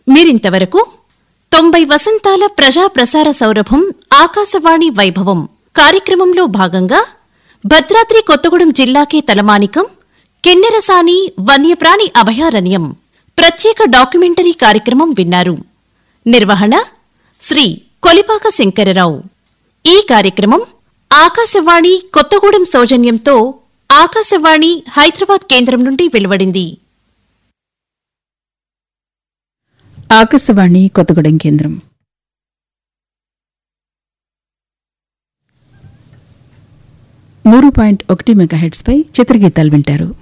మీరింతవరకు తొంభై వసంతాల ప్రజా ప్రసార సౌరభం ఆకాశవాణి వైభవం కార్యక్రమంలో భాగంగా భద్రాద్రి కొత్తగూడెం జిల్లాకే తలమానికం కిన్నెరసాని వన్యప్రాణి అభయారణ్యం ప్రత్యేక డాక్యుమెంటరీ కార్యక్రమం విన్నారు నిర్వహణ శ్రీ కొలిపాక శంకరరావు ఈ కార్యక్రమం ఆకాశవాణి కొత్తగూడెం సౌజన్యంతో ఆకాశవాణి హైదరాబాద్ కేంద్రం నుండి వెలువడింది ఆకాశవాణి కొత్తగూడెం కేంద్రం మూడు పాయింట్ ఒకటి మెగాహెడ్స్ పై చిత్రగీతాలు వింటారు